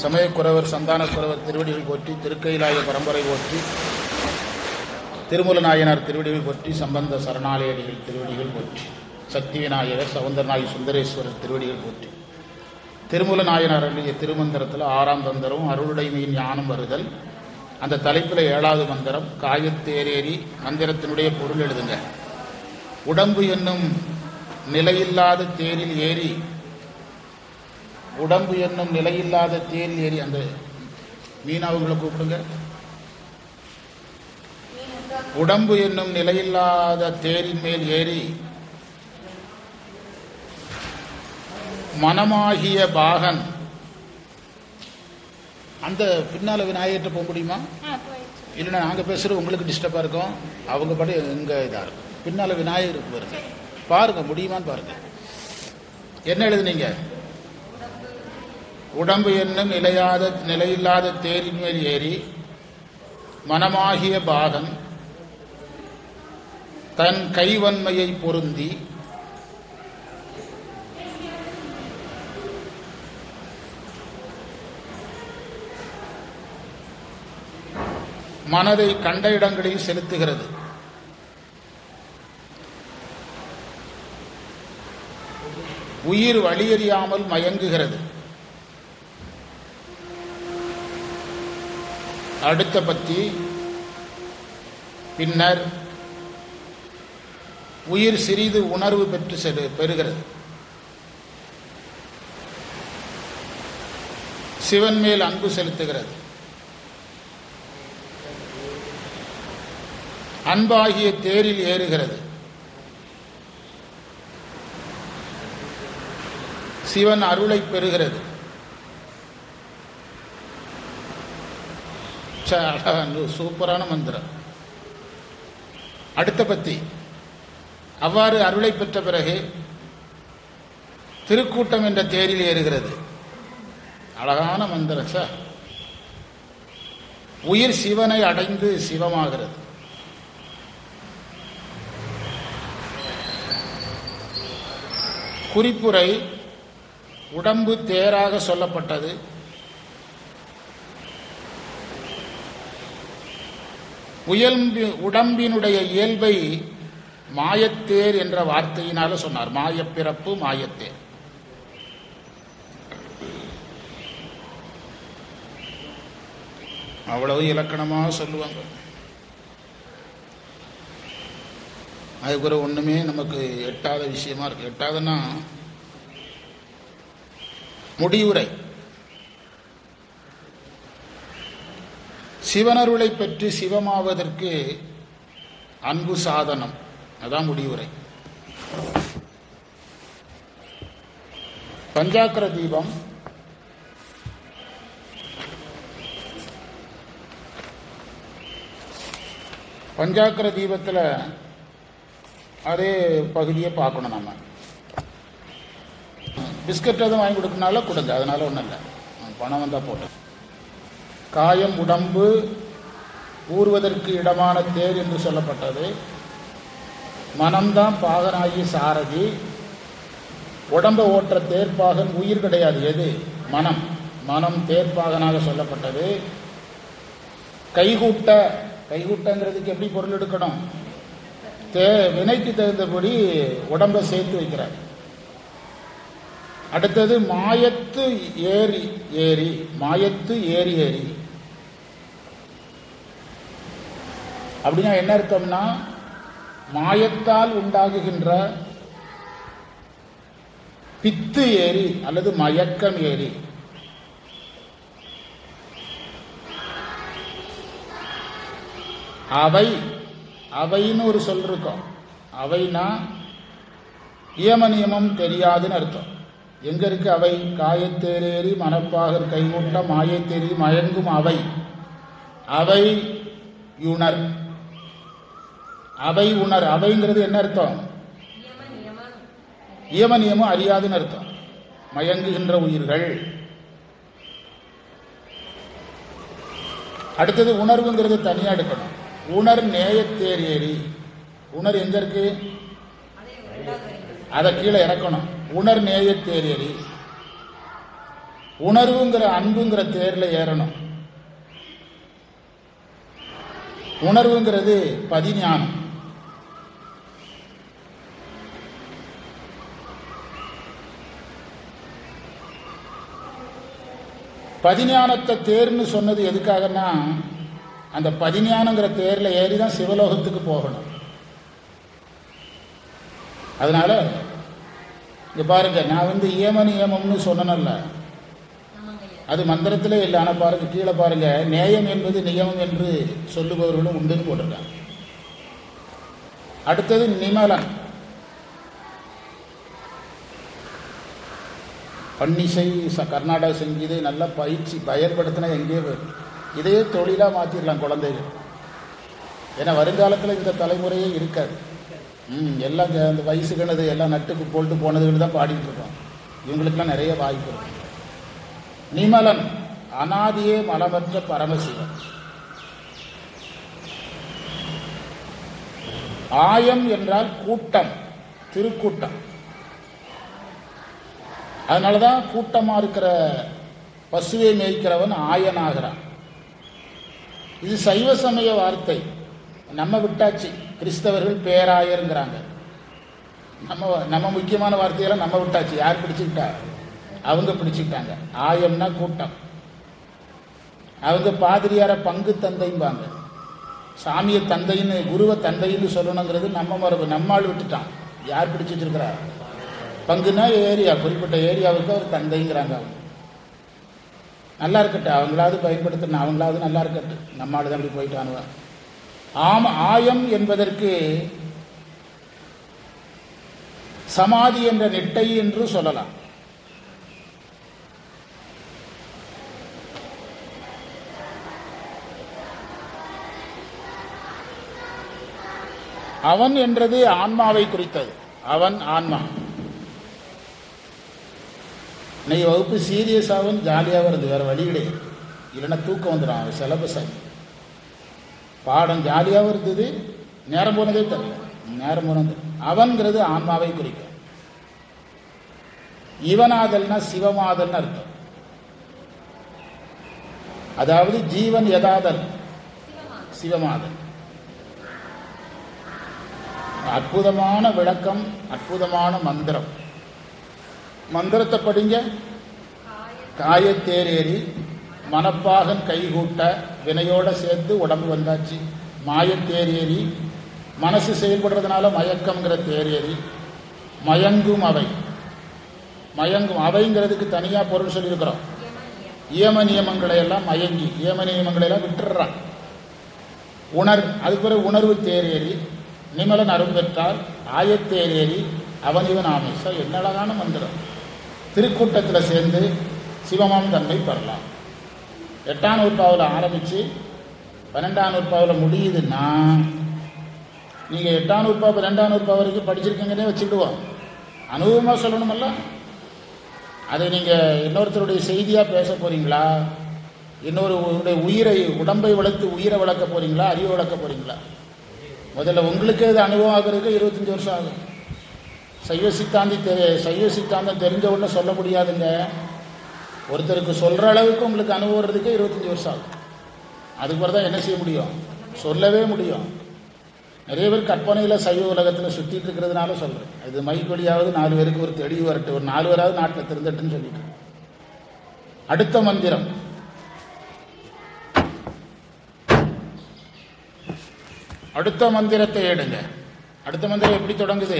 சமயக்குறவர் சந்தானக்குறவர் திருவடிகள் போற்றி திருக்கைலாய பரம்பரை போற்றி திருமூல நாயனார் திருவடிகள் போற்றி சம்பந்த சரணாலயடிகள் திருவடிகள் போற்றி சக்தி விநாயகர் சவுந்தரநாயகி சுந்தரேஸ்வரர் திருவடிகள் போற்றி திருமூல நாயனார் அருளிய திருமந்திரத்தில் ஆறாம் தந்திரம் அருளுடைமையின் ஞானம் வருதல் அந்த தலைப்பில் ஏழாவது மந்திரம் காயத்தேரேறி மந்திரத்தினுடைய பொருள் எழுதுங்க உடம்பு என்னும் நிலையில்லாத தேரில் ஏறி உடம்பு என்னும் நிலையில்லாத தேரில் ஏறி அந்த மீனாவுங்களை கூப்பிடுங்க உடம்பு என்னும் நிலையில்லாத தேரின் மேல் ஏறி மனமாகிய பாகன் அந்த பின்னால விநாயகர்கிட்ட போக முடியுமா இல்லைன்னா நாங்கள் பேசுகிறது உங்களுக்கு டிஸ்டர்பாக இருக்கும் அவங்க படி எங்க இதாக இருக்கும் பின்னால் விநாயகருக்கு வருது பாருங்க முடியுமான்னு பாருங்க என்ன எழுதுனீங்க உடம்பு என்னும் நிலையாத நிலையில்லாத தேரின் மேல் ஏறி மனமாகிய பாகன் தன் கைவன்மையை பொருந்தி மனதை கண்ட இடங்களில் செலுத்துகிறது உயிர் வழியறியாமல் மயங்குகிறது அடுத்த பத்தி பின்னர் உயிர் சிறிது உணர்வு பெற்று செடு பெறுகிறது சிவன் மேல் அன்பு செலுத்துகிறது அன்பாகிய தேரில் ஏறுகிறது சிவன் அருளை பெறுகிறது ச்ச, அழகா, சூப்பரான மந்திரம் அடுத்த பத்தி அவ்வாறு அருளை பெற்ற பிறகு திருக்கூட்டம் என்ற தேரில் ஏறுகிறது அழகான மந்திரம் சார் உயிர் சிவனை அடைந்து சிவமாகிறது குறிப்புரை உடம்பு தேராக சொல்லப்பட்டது உயல்பி உடம்பினுடைய இயல்பை மாயத்தேர் என்ற வார்த்தையினால சொன்னார் மாயப்பிறப்பு மாயத்தேர் அவ்வளவு இலக்கணமாக சொல்லுவாங்க அதுக்கு ஒரு ஒண்ணுமே நமக்கு எட்டாத விஷயமா இருக்கு எட்டாதுன்னா முடிவுரை சிவனருளை பெற்று சிவமாவதற்கு அன்பு சாதனம் அதான் முடிவுரை பஞ்சாக்கர தீபம் பஞ்சாக்கர தீபத்தில் அதே பகுதியை பார்க்கணும் நம்ம பிஸ்கட் எதுவும் வாங்கி கொடுக்கனால கொடுங்க அதனால ஒன்றும் இல்லை பணம் வந்தால் போட்டு காயம் உடம்பு ஊறுவதற்கு இடமான தேர் என்று சொல்லப்பட்டது மனம்தான் பாகனாகி சாரதி உடம்பை ஓட்டுற தேர்ப்பாகன் உயிர் கிடையாது எது மனம் மனம் தேர்ப்பாகனாக சொல்லப்பட்டது கைகூட்ட கைகூட்டங்கிறதுக்கு எப்படி பொருள் எடுக்கணும் தே வினைக்கு தகுந்தபடி உடம்பை சேர்த்து வைக்கிறார் அடுத்தது மாயத்து ஏரி ஏரி மாயத்து ஏரி ஏரி அப்படின்னா என்ன அர்த்தம்னா மாயத்தால் உண்டாகுகின்ற பித்து ஏரி அல்லது மயக்கம் ஏரி அவை அவைன்னு ஒரு சொல் இருக்கும் அவைனா நியம நியமம் தெரியாதுன்னு அர்த்தம் எங்க இருக்கு அவை காயத்தேரேறி மனப்பாகர் கைகூட்ட மாயத்தேறி மயங்கும் அவை அவை யுணர் அவை உணர் அவைங்கிறது என்ன அர்த்தம் நியம நியமம் அறியாதுன்னு அர்த்தம் மயங்குகின்ற உயிர்கள் அடுத்தது உணர்வுங்கிறது தனியா எடுக்கணும் உணர் நேயத்தேர் ஏறி உணர் எங்க இருக்கு அதை கீழே இறக்கணும் உணர் நேயத்தேர் ஏறி உணர்வுங்கிற அன்புங்கிற தேர்ல ஏறணும் உணர்வுங்கிறது பதிஞானம் பதிஞானத்தை தேர்னு சொன்னது எதுக்காகன்னா அந்த பதிஞானங்கிற தேர்ல ஏறி தான் சிவலோகத்துக்கு போகணும் அதனால இங்க பாருங்க நான் வந்து ஏம நியமம்னு சொன்னனல்ல அது மந்திரத்திலே இல்லை ஆனால் பாருங்க கீழே பாருங்க நேயம் என்பது நியமம் என்று சொல்லுபவர்களும் உண்டுன்னு போட்டிருக்காங்க அடுத்தது நிமலன் பன்னிசை ச கர்நாடக சங்கீதை நல்லா பயிற்சி பயன்படுத்தினா எங்கேயே போயிடும் இதையே தொழிலாக மாற்றிடலாம் குழந்தைகள் ஏன்னா வருங்காலத்தில் இந்த தலைமுறையே இருக்காது ம் எல்லாம் இந்த- இந்த வயசுக்குனது எல்லாம் நட்டுக்கு போட்டு போனதுன்னு தான் பாடிட்டு இருக்கோம் இவங்களுக்கெல்லாம் நிறைய வாய்ப்பு இருக்கு நிமலன் அனாதியே மலமற்ற பரமசிவன் ஆயம் என்றால் கூட்டம் திருக்கூட்டம் அதனால தான் கூட்டமாக இருக்கிற பசுவை மேய்க்கிறவன் ஆயனாகிறான் இது சைவ சமய வார்த்தை நம்ம விட்டாச்சு கிறிஸ்தவர்கள் பேராயருங்கிறாங்க நம்ம நம்ம முக்கியமான வார்த்தையெல்லாம் நம்ம விட்டாச்சு யார் பிடிச்சுக்கிட்டா அவங்க பிடிச்சுக்கிட்டாங்க ஆயம்னா கூட்டம் அவங்க பாதிரியார பங்கு தந்தைம்பாங்க சாமியை தந்தைன்னு குருவை தந்தைன்னு சொல்லணுங்கிறது நம்ம மரபு நம்மால் விட்டுட்டான் யார் பிடிச்சு வச்சிருக்கிறா பங்குனா ஏரியா குறிப்பிட்ட ஏரியாவுக்கு அவர் தந்தைங்கிறாங்க அவங்க நல்லா இருக்கட்டும் அவங்களாவது பயன்படுத்தணும் அவங்களாவது நல்லா இருக்கட்டும் நம்மால் தான் அப்படி போயிட்டானுவா ஆம ஆயம் என்பதற்கு சமாதி என்ற நெட்டை என்று சொல்லலாம் அவன் என்றது ஆன்மாவை குறித்தது அவன் ஆன்மா இன்னைக்கு வகுப்பு சீரியஸாகவும் ஜாலியாகவும் இருந்து வேற வழி கிடையாது இல்லைன்னா தூக்கம் வந்துடும் அவன் சிலபஸ் ஆகி பாடம் ஜாலியாகவும் இருந்தது நேரம் போனதே தெரியல நேரம் போனது அவன்கிறது ஆன்மாவை குறிக்கும் இவனாதல்னா சிவமாதல்னு அர்த்தம் அதாவது ஜீவன் யதாதல் சிவமாதல் அற்புதமான விளக்கம் அற்புதமான மந்திரம் மந்திரத்தை படிங்க காயத்தேரேறி மனப்பாகன் கைகூட்ட வினையோட சேர்த்து உடம்பு வந்தாச்சு மாயத்தேரேறி மனசு செயல்படுறதுனால மயக்கம்ங்கிற தேரேறி மயங்கும் அவை மயங்கும் அவைங்கிறதுக்கு தனியாக பொருள் சொல்லியிருக்கிறோம் இயம நியமங்களை எல்லாம் மயங்கி இயம நியமங்களை எல்லாம் விட்டுடுறான் உணர் அதுக்கு பிறகு உணர்வு தேரேறி நிமலன் அருள் பெற்றால் ஆயத்தேரேறி அவன் இவன் ஆமேசா என்ன அழகான மந்திரம் திருக்கூட்டத்தில் சேர்ந்து சிவமாம் தன்மை பெறலாம் எட்டாம் நூற்பாவில் ஆரம்பித்து பன்னெண்டாம் நூற்பாவில் முடியுதுன்னா நீங்கள் எட்டாம் நூற்பா பன்னெண்டாம் நூற்பா வரைக்கும் படிச்சிருக்கீங்கன்னே வச்சுக்கிடுவோம் அனுபவமாக சொல்லணுமல்ல அதை நீங்கள் இன்னொருத்தருடைய செய்தியாக பேச போகிறீங்களா இன்னொரு உங்களுடைய உயிரை உடம்பை வளர்த்து உயிரை வளர்க்க போகிறீங்களா அறிவை வளர்க்க போகிறீங்களா முதல்ல உங்களுக்கு இது அனுபவம் ஆகிறதுக்கு இருபத்தஞ்சி வருஷம் ஆகும் சைவ சித்தாந்தி தெரி சைவ சித்தாந்தம் தெரிஞ்ச உடனே சொல்ல முடியாதுங்க ஒருத்தருக்கு சொல்கிற அளவுக்கு உங்களுக்கு அனுபவம் வர்றதுக்கு இருபத்தஞ்சி வருஷம் ஆகும் அதுக்கு பிறகு தான் என்ன செய்ய முடியும் சொல்லவே முடியும் நிறைய பேர் கற்பனையில் சைவ உலகத்தில் சுற்றிட்டு இருக்கிறதுனால சொல்கிறேன் இது மைக் வழியாவது நாலு பேருக்கு ஒரு தெளிவு வரட்டும் ஒரு நாலு பேராவது நாட்டில் திருந்தட்டுன்னு சொல்லிட்டு அடுத்த மந்திரம் அடுத்த மந்திரத்தை எடுங்க அடுத்த மந்திரம் எப்படி தொடங்குது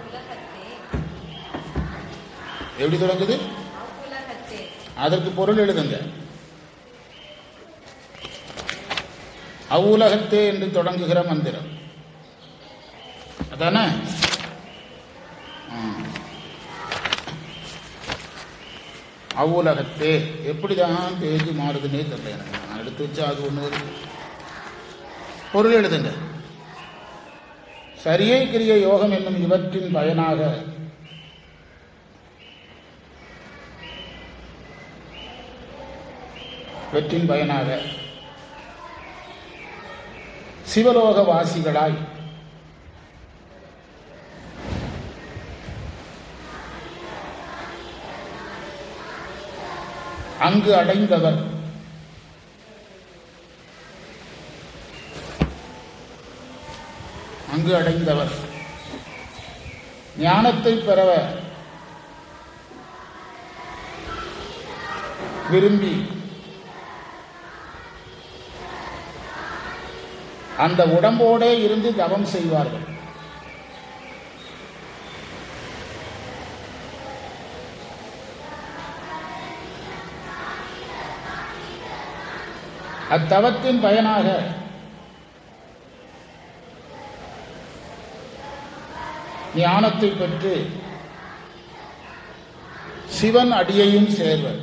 எப்படி தொடங்குது அதற்கு பொருள் எழுதுங்க அவ்வுலகத்தே என்று தொடங்குகிற மந்திரம் அதானே ம். அவ்வுலகத்தே எப்படிதான் பேஜ் மாறுதுன்னே தெரியல எனக்கு நான் எடுத்து வச்சா அது ஒன்று வருது பொருள் எழுதுங்க சரியை கிரிய யோகம் என்னும் இவற்றின் பயனாக வெற்றின் பயனாக சிவலோக வாசிகளாய் அங்கு அடைந்தவர் அங்கு அடைந்தவர் ஞானத்தை பெற விரும்பி அந்த உடம்போடே இருந்து தவம் செய்வார்கள் அத்தவத்தின் பயனாக ஞானத்தை பெற்று சிவன் அடியையும் சேர்வர்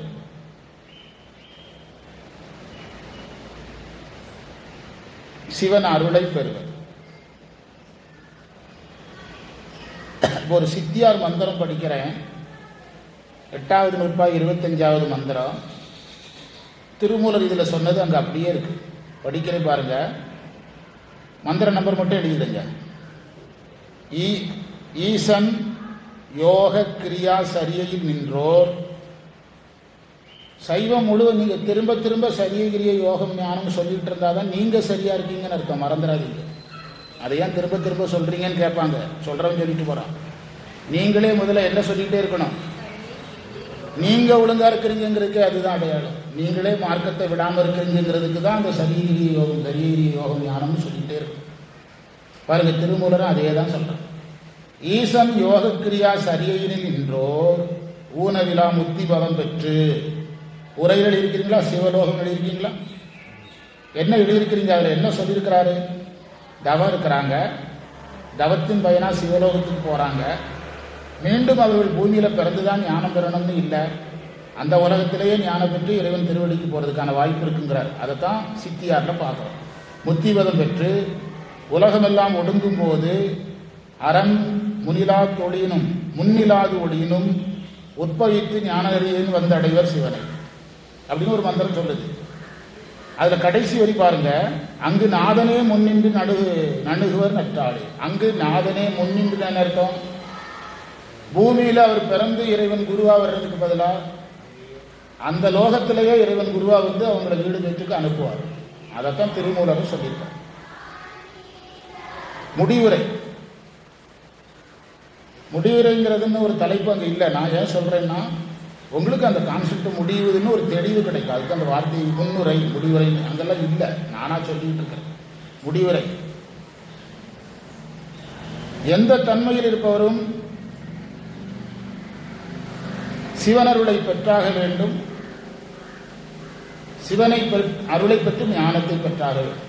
சிவன் அருளை பெறுவர் ஒரு சித்தியார் மந்திரம் படிக்கிறேன் எட்டாவது நூற்பா இருபத்தஞ்சாவது மந்திரம் திருமூலர் இதில் சொன்னது அங்கே அப்படியே இருக்கு படிக்கிறேன் பாருங்க மந்திர நம்பர் மட்டும் எழுதிடுங்க ஈ ஈசன் யோக கிரியா சரியையில் நின்றோர் சைவம் முழுவதும் நீங்கள் திரும்ப திரும்ப சரிய கிரிய யோகம் ஞானம் சொல்லிட்டு இருந்தால் தான் நீங்கள் சரியாக இருக்கீங்கன்னு அர்த்தம் மறந்துடாதீங்க அதை ஏன் திரும்ப திரும்ப சொல்கிறீங்கன்னு கேட்பாங்க சொல்கிறவன் சொல்லிட்டு போகிறான் நீங்களே முதல்ல என்ன சொல்லிகிட்டே இருக்கணும் நீங்கள் ஒழுங்காக இருக்கிறீங்கிறதுக்கு அதுதான் அடையாளம் நீங்களே மார்க்கத்தை விடாமல் இருக்கிறீங்கிறதுக்கு தான் அந்த சரியகிரி யோகம் சரியகிரி யோகம் ஞானம்னு சொல்லிகிட்டே இருக்கும் பாருங்க திருமூலரும் அதே தான் சொல்கிறேன் ஈசன் யோகக்கிரியா சரியையினில் நின்றோர் ஊனவிழா முத்தி பதம் பெற்று உரையில் எழுதியிருக்கிறீங்களா சிவலோகம் எழுதியிருக்கீங்களா என்ன எழுதியிருக்கிறீங்க அதில் என்ன சொல்லியிருக்கிறாரு தவம் இருக்கிறாங்க தவத்தின் பயனா சிவலோகத்துக்கு போகிறாங்க மீண்டும் அவர்கள் பூமியில் பிறந்து தான் ஞானம் பெறணும்னு இல்லை அந்த உலகத்திலேயே ஞானம் பெற்று இறைவன் திருவடிக்கு போகிறதுக்கான வாய்ப்பு இருக்குங்கிறார் அதைத்தான் சித்தியாரில் பார்க்குறோம் முத்திவதம் பெற்று உலகமெல்லாம் ஒடுங்கும் போது அரண் முனிலா தொழினும் முன்னிலாது ஒளியினும் உட்பவித்து ஞானகரியின் வந்து அடைவர் சிவனை அப்படின்னு ஒரு மந்திரம் சொல்லுது அதில் கடைசி வரி பாருங்க அங்கு நாதனே முன்னின்று நடுகு நணுகுவர் நற்றாடு அங்கு நாதனே முன்னின்று என்ன அர்த்தம் பூமியில் அவர் பிறந்து இறைவன் குருவா வர்றதுக்கு பதிலாக அந்த லோகத்திலேயே இறைவன் குருவா வந்து அவங்கள வீடு வீட்டுக்கு அனுப்புவார் அதைத்தான் திருமூலரும் சொல்லியிருக்கார் முடிவுரை முடிவுரைங்கிறதுன்னு ஒரு தலைப்பு அங்கே இல்லை நான் ஏன் சொல்கிறேன்னா உங்களுக்கு அந்த கான்செப்ட் முடிவுதுன்னு ஒரு தெளிவு கிடைக்கும் அதுக்கு அந்த வார்த்தை முன்னுரை முடிவுரை அங்கெல்லாம் இல்லை நானாக சொல்லிட்டு இருக்கேன் முடிவுரை எந்த தன்மையில் இருப்பவரும் சிவனருளை பெற்றாக வேண்டும் சிவனை அருளை பெற்று ஞானத்தை பெற்றாக வேண்டும்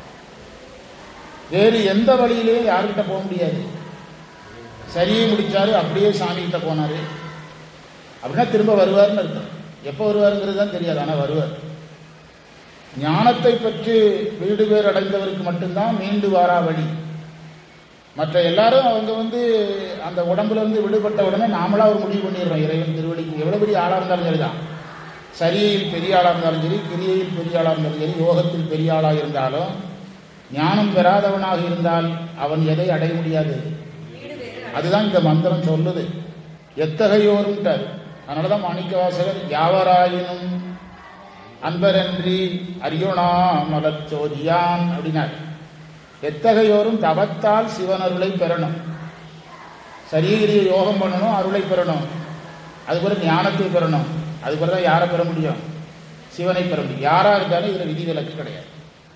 வேறு எந்த வழியிலே யாருக்கிட்ட போக முடியாது சரியை முடிச்சாரு அப்படியே சாமி கிட்ட போனாரு அப்படின்னா திரும்ப வருவார்னு இருக்கும் எப்போ வருவாருங்கிறது தான் தெரியாது ஆனால் வருவார் ஞானத்தை பற்றி வீடு பேர் அடைந்தவருக்கு மட்டும்தான் மீண்டு வாரா வழி மற்ற எல்லாரும் அவங்க வந்து அந்த உடம்புல இருந்து விடுபட்ட உடனே நாமளா ஒரு முடிவு பண்ணிடுறோம் இறைவன் திருவடிக்கு எவ்வளவு பெரிய ஆளா இருந்தாலும் சரிதான் சரியையில் பெரிய ஆளா இருந்தாலும் சரி கிரியையில் பெரிய ஆளா இருந்தாலும் சரி யோகத்தில் பெரிய ஆளா இருந்தாலும் ஞானம் பெறாதவனாக இருந்தால் அவன் எதை அடைய முடியாது அதுதான் இந்த மந்திரம் சொல்லுது எத்தகையோரும்ட்டார் அதனால தான் மாணிக்கவாசகர் யாவராயினும் அன்பரன்றி அரியுணா மலச்சோதியான் அப்படின்னார் எத்தகையோரும் தவத்தால் சிவனருளை பெறணும் சரீரிய யோகம் பண்ணணும் அருளை பெறணும் அது பிறகு ஞானத்தை பெறணும் அது பிறகு தான் யாரை பெற முடியும் சிவனை பெற முடியும் யாராக இருந்தாலும் இதில் விதிவிலக்கு கிடையாது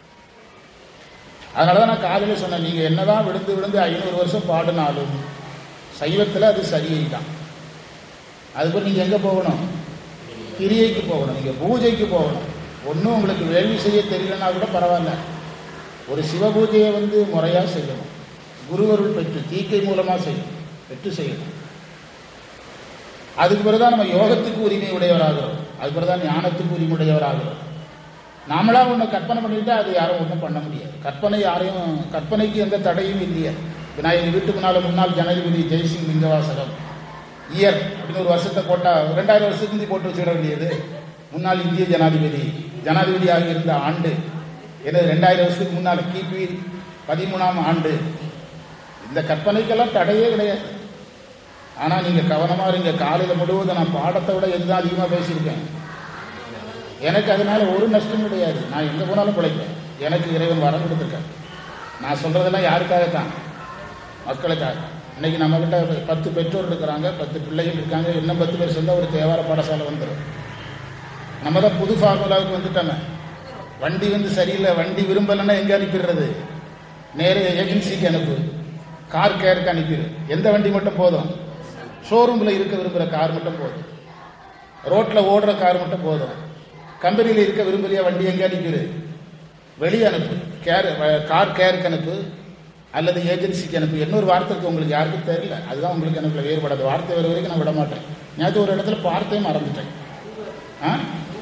அதனால தான் நான் காலையில் சொன்னேன் நீங்கள் என்னதான் விழுந்து விழுந்து ஐநூறு வருஷம் பாடினாலும் சைவத்தில் அது சரியை தான் அதுக்கு நீங்கள் எங்கே போகணும் கிரியைக்கு போகணும் நீங்கள் பூஜைக்கு போகணும் ஒன்றும் உங்களுக்கு வேள்வி செய்ய தெரியலன்னா கூட பரவாயில்ல ஒரு சிவ பூஜையை வந்து முறையாக செய்யணும் குருவருள் பெற்று தீக்கை மூலமாக செய்யணும் பெற்று செய்யணும் அதுக்கு பிறகுதான் நம்ம யோகத்துக்கு உரிமை உடையவராகிறோம் அதுக்கு பிறகுதான் ஞானத்துக்கு உரிமை உடையவராகிறோம் நாமளா ஒன்று கற்பனை பண்ணிட்டா அது யாரும் ஒன்றும் பண்ண முடியாது கற்பனை யாரையும் கற்பனைக்கு எந்த தடையும் இல்லையே விநாயகர் வீட்டு முன்னால் முன்னாள் ஜனாதிபதி ஜெய்சிங் லிங்கவாசகம் இயர் அப்படின்னு ஒரு வருஷத்தை போட்டால் ரெண்டாயிரம் வருஷத்துக்கு முந்தி போட்டு வச்சுட வேண்டியது முன்னாள் இந்திய ஜனாதிபதி ஜனாதிபதியாக இருந்த ஆண்டு எனது ரெண்டாயிரம் வருஷத்துக்கு முன்னால் கிபி பதிமூணாம் ஆண்டு இந்த கற்பனைக்கெல்லாம் தடையே கிடையாது ஆனால் நீங்கள் கவனமாக இருங்க காலையில் முழுவதும் நான் பாடத்தை விட எதுதான் அதிகமாக பேசியிருக்கேன் எனக்கு அதனால ஒரு நஷ்டம் கிடையாது நான் எங்கே போனாலும் பிழைப்பேன் எனக்கு இறைவன் வரம் கொடுத்துருக்காரு நான் சொல்கிறதெல்லாம் யாருக்காகத்தான் மக்களுக்காக இன்னைக்கு நம்மக்கிட்ட பத்து பெற்றோர் இருக்கிறாங்க பத்து பிள்ளைகள் இருக்காங்க இன்னும் பத்து பேர் சேர்ந்தா ஒரு தேவார பாடசாலை வந்துடும் நம்ம தான் புது ஃபார்முலாவுக்கு வந்துட்டோமே வண்டி வந்து சரியில்லை வண்டி விரும்பலைன்னா எங்கே அனுப்பிடுறது நேரே ஏஜென்சிக்கு அனுப்பு கார் கேருக்கு அனுப்பிடு எந்த வண்டி மட்டும் போதும் ஷோரூமில் இருக்க விரும்புகிற கார் மட்டும் போதும் ரோட்டில் ஓடுற கார் மட்டும் போதும் கம்பெனியில் இருக்க விரும்பலையா வண்டி எங்கே அனுப்பிடு வெளியே அனுப்பு கேர் கார் கேருக்கு அனுப்பு அல்லது ஏஜென்சிக்கு அனுப்பு இன்னொரு வார்த்தை இருக்கு உங்களுக்கு யாருக்கும் தெரியல அதுதான் உங்களுக்கு எனக்கு வேறுபடாது வார்த்தை வர வரைக்கும் நான் விட மாட்டேன் நேற்று ஒரு இடத்துல வார்த்தையும் மறந்துட்டேன் ஆ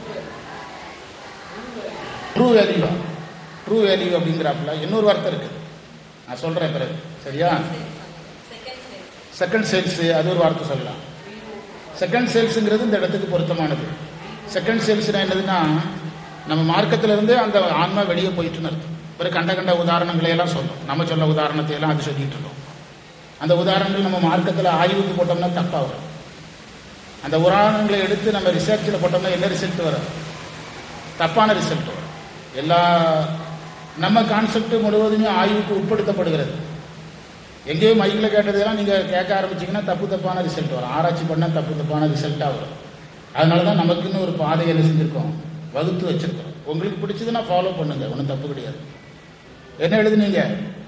ட்ரூ வேல்யூ ட்ரூ வேல்யூ அப்படிங்கிறாப்புல இன்னொரு வார்த்தை இருக்கு நான் சொல்றேன் பிறகு சரியா செகண்ட் சேல்ஸ் அது ஒரு வார்த்தை சொல்லலாம் செகண்ட் சேல்ஸுங்கிறது இந்த இடத்துக்கு பொருத்தமானது செகண்ட் சேல்ஸ்னா என்னதுன்னா நம்ம மார்க்கத்துல இருந்தே அந்த ஆன்மா வெளியே போயிட்டுன்னு அர்த்தம் பிறகு கண்ட கண்ட உதாரணங்களை எல்லாம் சொல்லும் நம்ம சொல்ல உதாரணத்தை எல்லாம் அது சொல்லிட்டு இருக்கோம் அந்த உதாரணங்கள் நம்ம மார்க்கத்தில் ஆய்வுக்கு போட்டோம்னா தப்பா வரும் அந்த உதாரணங்களை எடுத்து நம்ம ரிசர்ச்சில் போட்டோம்னா என்ன ரிசல்ட் வரும் தப்பான ரிசல்ட் வரும் எல்லா நம்ம கான்செப்ட் முழுவதுமே ஆய்வுக்கு உட்படுத்தப்படுகிறது எங்கேயோ மைக்கில் கேட்டதெல்லாம் நீங்கள் கேட்க ஆரம்பிச்சீங்கன்னா தப்பு தப்பான ரிசல்ட் வரும் ஆராய்ச்சி பண்ணால் தப்பு தப்பான ரிசல்ட்டாக வரும் அதனால தான் நமக்குன்னு ஒரு பாதை என்ன செஞ்சுருக்கோம் வகுத்து வச்சிருக்கோம் உங்களுக்கு பிடிச்சதுன்னா ஃபாலோ பண்ணுங்க ஒன்றும் தப்பு கிடையாது என்ன எழுதுனீங்க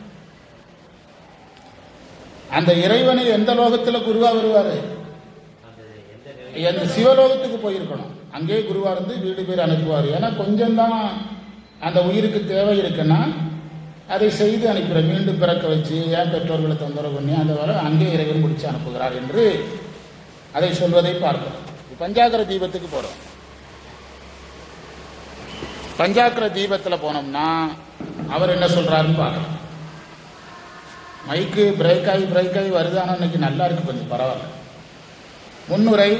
அந்த இறைவனை எந்த லோகத்தில் குருவா வருவாரு அந்த சிவலோகத்துக்கு போயிருக்கணும் அங்கேயே குருவா இருந்து வீடு பேர் அனுப்புவார் ஏன்னா கொஞ்சம் தான் அந்த உயிருக்கு தேவை இருக்குன்னா அதை செய்து அனுப்புகிற மீண்டும் பிறக்க வச்சு ஏன் பெற்றோர்களை தொந்தரவு பண்ணி அந்த வர அங்கே இறைவன் முடிச்சு அனுப்புகிறார் என்று அதை சொல்வதை பார்க்கிறோம் பஞ்சாகர தீபத்துக்கு போறோம் பஞ்சாக்கர தீபத்தில் போனோம்னா அவர் என்ன சொல்றாருன்னு பார்க்கலாம் மைக்கு பிரேக் ஆகி பிரேக் ஆகி வருதானா இன்னைக்கு நல்லா இருக்கு கொஞ்சம் பரவாயில்ல முன்னுரை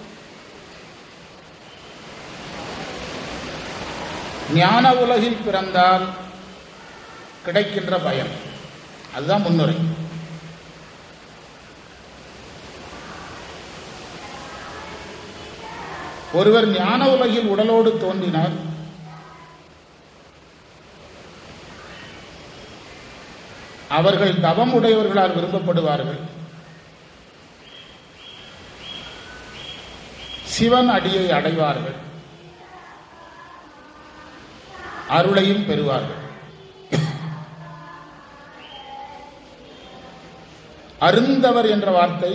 ஞான உலகில் பிறந்தால் கிடைக்கின்ற பயன் அதுதான் முன்னுரை ஒருவர் ஞான உலகில் உடலோடு தோன்றினார் அவர்கள் தவம் உடையவர்களால் விரும்பப்படுவார்கள் சிவன் அடியை அடைவார்கள் அருளையும் பெறுவார்கள் அருந்தவர் என்ற வார்த்தை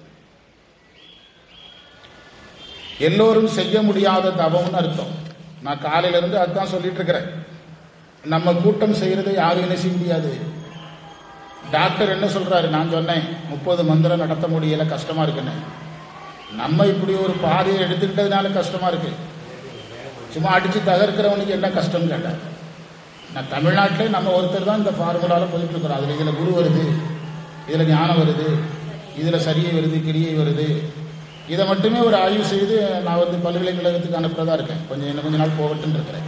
எல்லோரும் செய்ய முடியாத தவம்னு அர்த்தம் நான் காலையில இருந்து அதுதான் சொல்லிட்டு இருக்கிறேன் நம்ம கூட்டம் செய்யறதை யாரும் என்ன செய்ய முடியாது டாக்டர் என்ன சொல்றாரு நான் சொன்னேன் முப்பது மந்திரம் நடத்த முடியல கஷ்டமா இருக்குன்னு நம்ம இப்படி ஒரு பாதையை எடுத்துக்கிட்டதுனால கஷ்டமா இருக்கு சும்மா அடிச்சு தகர்க்கிறவனுக்கு என்ன கஷ்டம் கேட்டேன் நான் தமிழ்நாட்டிலே நம்ம ஒருத்தர் தான் இந்த ஃபார்முலால போயிட்டு இருக்கிறோம் அதுல இதுல குரு வருது இதுல ஞானம் வருது இதுல சரியை வருது கிரியை வருது இதை மட்டுமே ஒரு ஆய்வு செய்து நான் வந்து பல்கலைக்கழகத்துக்கு அனுப்புறதா இருக்கேன் கொஞ்சம் இன்னும் கொஞ்ச நாள் போகட்டுன்னு இருக்கிறேன்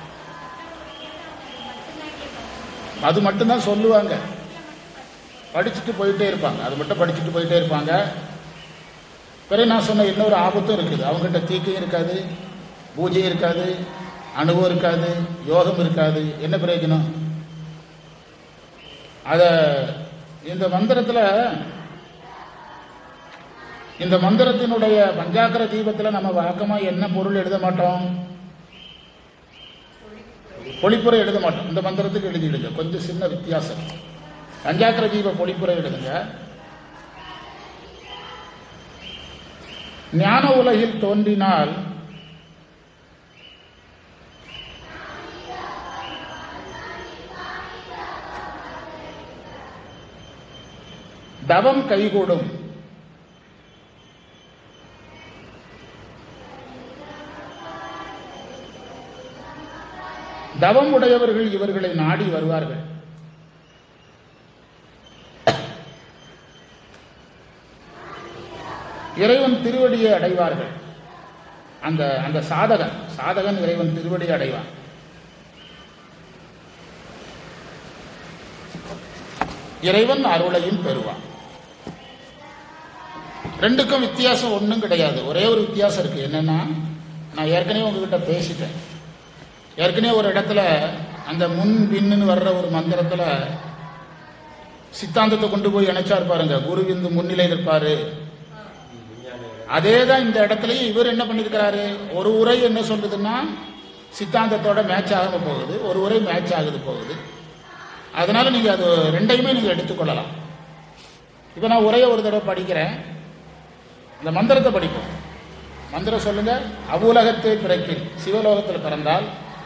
அது மட்டும்தான் சொல்லுவாங்க படிச்சுட்டு போயிட்டே இருப்பாங்க அது மட்டும் படிச்சுட்டு போயிட்டே இருப்பாங்க பிறகு நான் சொன்ன இன்னொரு ஆபத்தும் இருக்குது அவங்ககிட்ட தீக்கையும் இருக்காது பூஜையும் இருக்காது அனுபவம் இருக்காது யோகம் இருக்காது என்ன பிரயோஜனம் அத இந்த மந்திரத்தில் இந்த மந்திரத்தினுடைய பஞ்சாக்கர தீபத்தில் நம்ம வழக்கமாக என்ன பொருள் எழுத மாட்டோம் பொழிப்புரை எழுத மாட்டோம் இந்த மந்திரத்துக்கு எழுதிடுங்க கொஞ்சம் சின்ன வித்தியாசம் பஞ்சாக்கர தீப பொழிப்புரை எழுதுங்க ஞான உலகில் தோன்றினால் தவம் கைகூடும் தவம் உடையவர்கள் இவர்களை நாடி வருவார்கள் இறைவன் திருவடியை அடைவார்கள் அந்த அந்த சாதகன் சாதகன் இறைவன் திருவடியை அடைவான் இறைவன் அருளையும் பெறுவான் ரெண்டுக்கும் வித்தியாசம் ஒன்றும் கிடையாது ஒரே ஒரு வித்தியாசம் இருக்கு என்னன்னா நான் ஏற்கனவே உங்ககிட்ட பேசிட்டேன் ஏற்கனவே ஒரு இடத்துல அந்த முன் பின்னு வர்ற ஒரு மந்திரத்தில் சித்தாந்தத்தை கொண்டு போய் இணைச்சார் பாருங்க குருவிந்து முன்னிலையில் இருப்பாரு அதே தான் இந்த இடத்துலயும் இவர் என்ன பண்ணியிருக்கிறாரு ஒரு உரை என்ன சொல்லுதுன்னா சித்தாந்தத்தோட மேட்ச் ஆகாம போகுது ஒரு உரை மேட்ச் ஆகுது போகுது அதனால நீங்க அது ரெண்டையுமே நீங்க எடுத்துக்கொள்ளலாம் இப்போ நான் உரையை ஒரு தடவை படிக்கிறேன் இந்த மந்திரத்தை படிப்போம் மந்திரம் சொல்லுங்க அவ்வுலகத்தை பிறக்கில் சிவலோகத்தில் பிறந்தால்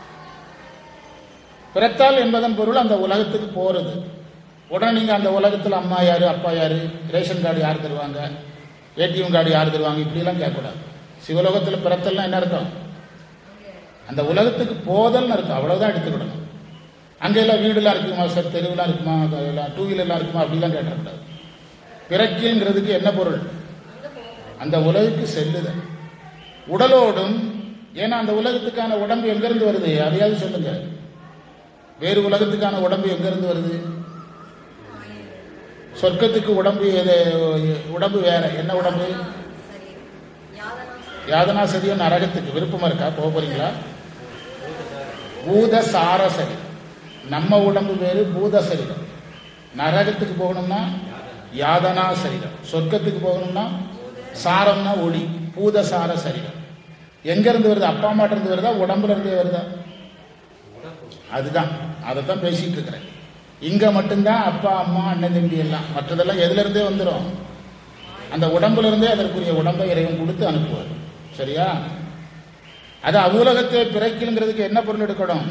பிறத்தால் என்பதன் பொருள் அந்த உலகத்துக்கு போறது உடனே நீங்க அந்த உலகத்தில் அம்மா யாரு அப்பா யாரு ரேஷன் கார்டு யார் தருவாங்க ஏடிஎம் கார்டு யார் தருவாங்க இப்படிலாம் கேட்கக்கூடாது சிவலோகத்தில் பிறத்தல்னா என்ன அர்த்தம் அந்த உலகத்துக்கு போதல்னு அர்த்தம் அவ்வளவுதான் எடுத்துக்கிடணும் அங்க எல்லாம் வீடுலாம் இருக்குமா சார் தெருவுலாம் இருக்குமா எல்லாம் டூ வீலர்லாம் இருக்குமா அப்படிலாம் கேட்டக்கூடாது பிறக்கில்ங்கிறதுக்கு என்ன பொருள் அந்த உலகுக்கு செல்லுதல் உடலோடும் ஏன்னா அந்த உலகத்துக்கான உடம்பு எங்கிருந்து வருது அதையாவது சொல்லுங்க வேறு உலகத்துக்கான உடம்பு எங்கிருந்து வருது சொர்க்கத்துக்கு உடம்பு எது உடம்பு வேற என்ன உடம்பு யாதனா சதியம் நரகத்துக்கு விருப்பமா இருக்கா போக போறீங்களா பூத சார சரி நம்ம உடம்பு வேறு பூத சரீரம் நரகத்துக்கு போகணும்னா யாதனா சரீரம் சொர்க்கத்துக்கு போகணும்னா சாரம்னா ஒளி பூத சார சரீரம் எங்க இருந்து வருது அப்பா அம்மாட்ட இருந்து வருதா உடம்புல இருந்தே வருதா அதுதான் அதைத்தான் பேசிட்டு இருக்கிறேன் இங்க மட்டும்தான் அப்பா அம்மா அண்ணன் தம்பி எல்லாம் மற்றதெல்லாம் எதுல இருந்தே வந்துடும் அந்த உடம்புல இருந்தே அதற்குரிய உடம்பை இறைவன் கொடுத்து அனுப்புவார் சரியா அது அவ்வுலகத்தை பிறக்கிலுங்கிறதுக்கு என்ன பொருள் எடுக்கணும்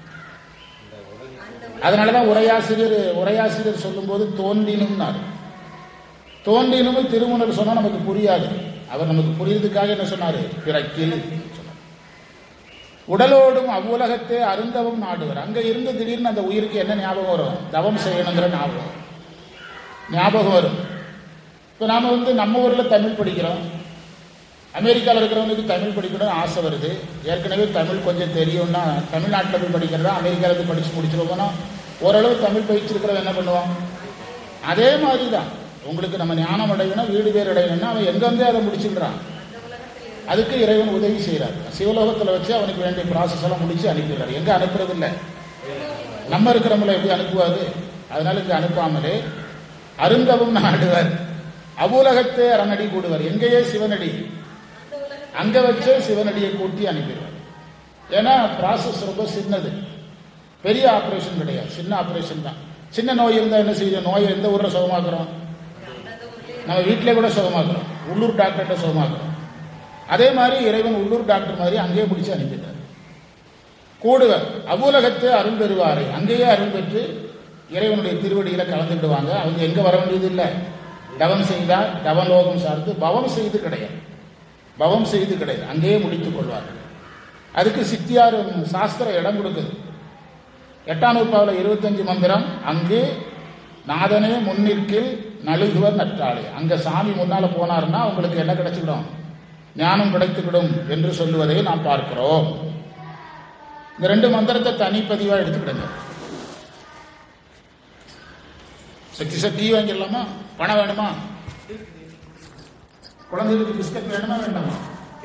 அதனாலதான் உரையாசிரியர் உரையாசிரியர் சொல்லும்போது தோன்றினும்னாரு தோன்றினும் திருமணர் சொன்னா நமக்கு புரியாது அவர் நமக்கு புரியுறதுக்காக என்ன சொன்னாரு பிறக்கில் சொன்னார். உடலோடும் அவ்வுலகத்தை அருந்தவம் நாடுவர் அங்க இருந்து திடீர்னு அந்த உயிருக்கு என்ன ஞாபகம் வரும் தவம் செய்யணுங்கிற ஞாபகம் ஞாபகம் வரும் இப்போ நாம வந்து நம்ம ஊர்ல தமிழ் படிக்கிறோம் அமெரிக்காவில் இருக்கிறவங்களுக்கு தமிழ் படிக்கணும்னு ஆசை வருது ஏற்கனவே தமிழ் கொஞ்சம் தெரியும்னா தமிழ்நாட்டில் போய் படிக்கிறதா அமெரிக்காவில் போய் படிச்சு முடிச்சிருவோம்னா ஓரளவு தமிழ் பயிற்சிருக்கிறவன் என்ன பண்ணுவான் அதே மாதிரி தான் உங்களுக்கு நம்ம ஞானம் அடையணும் வீடு பேர் அடையணும்னா அவன் எங்கெங்கே அதை முடிச்சுக்கிறான் அதுக்கு இறைவன் உதவி செய்கிறார் சிவலோகத்தில் வச்சு அவனுக்கு வேண்டிய ப்ராசஸ் எல்லாம் முடிச்சு அனுப்பிடுறாரு எங்க அனுப்புறது இல்லை நம்ம இருக்கிறவங்கள எப்படி அனுப்புவாரு அதனால இங்க அனுப்பாமலே அருந்தவும் நாடுவர் அவ்வுலகத்தை அரணடி கூடுவார் எங்கேயே சிவனடி அங்க வச்சே சிவனடியை கூட்டி அனுப்பிடுவார் ஏன்னா ப்ராசஸ் ரொம்ப சின்னது பெரிய ஆபரேஷன் கிடையாது சின்ன ஆபரேஷன் தான் சின்ன நோய் இருந்தா என்ன செய்யும் நோயை எந்த ஊர்ல சுகமாக்குறோம் நம்ம வீட்டிலே கூட சுகமாக்குறோம் உள்ளூர் டாக்டர்கிட்ட சுகமாக்குறோம் அதே மாதிரி இறைவன் உள்ளூர் டாக்டர் மாதிரி அங்கேயே பிடிச்சு அனுப்பிட்டார் கூடுவர் அவ்வுலகத்தை அருள் பெறுவாரை அங்கேயே அருள் பெற்று இறைவனுடைய திருவடியில கலந்துக்கிடுவாங்க அவங்க எங்க வர வேண்டியது இல்லை தவம் செய்தால் தவலோகம் சார்ந்து பவம் செய்து கிடையாது பவம் செய்து கிடையாது அங்கேயே முடித்துக் கொள்வார்கள் அதுக்கு சித்தியார் சாஸ்திரம் இடம் கொடுக்குது எட்டாம் நூற்பாவில் இருபத்தஞ்சு மந்திரம் அங்கு நாதனே முன்னிற்கில் நழுகுவர் நற்றாளே அங்க சாமி முன்னால போனாருன்னா உங்களுக்கு என்ன கிடைச்சிடும் ஞானம் கிடைத்துவிடும் என்று சொல்லுவதை நாம் பார்க்கிறோம் இந்த ரெண்டு மந்திரத்தை தனிப்பதிவா எடுத்துக்கிடுங்க சக்தி சக்தி வாங்கிடலாமா பணம் வேணுமா குழந்தைகளுக்கு பிஸ்கட் வேணுமா வேண்டாமா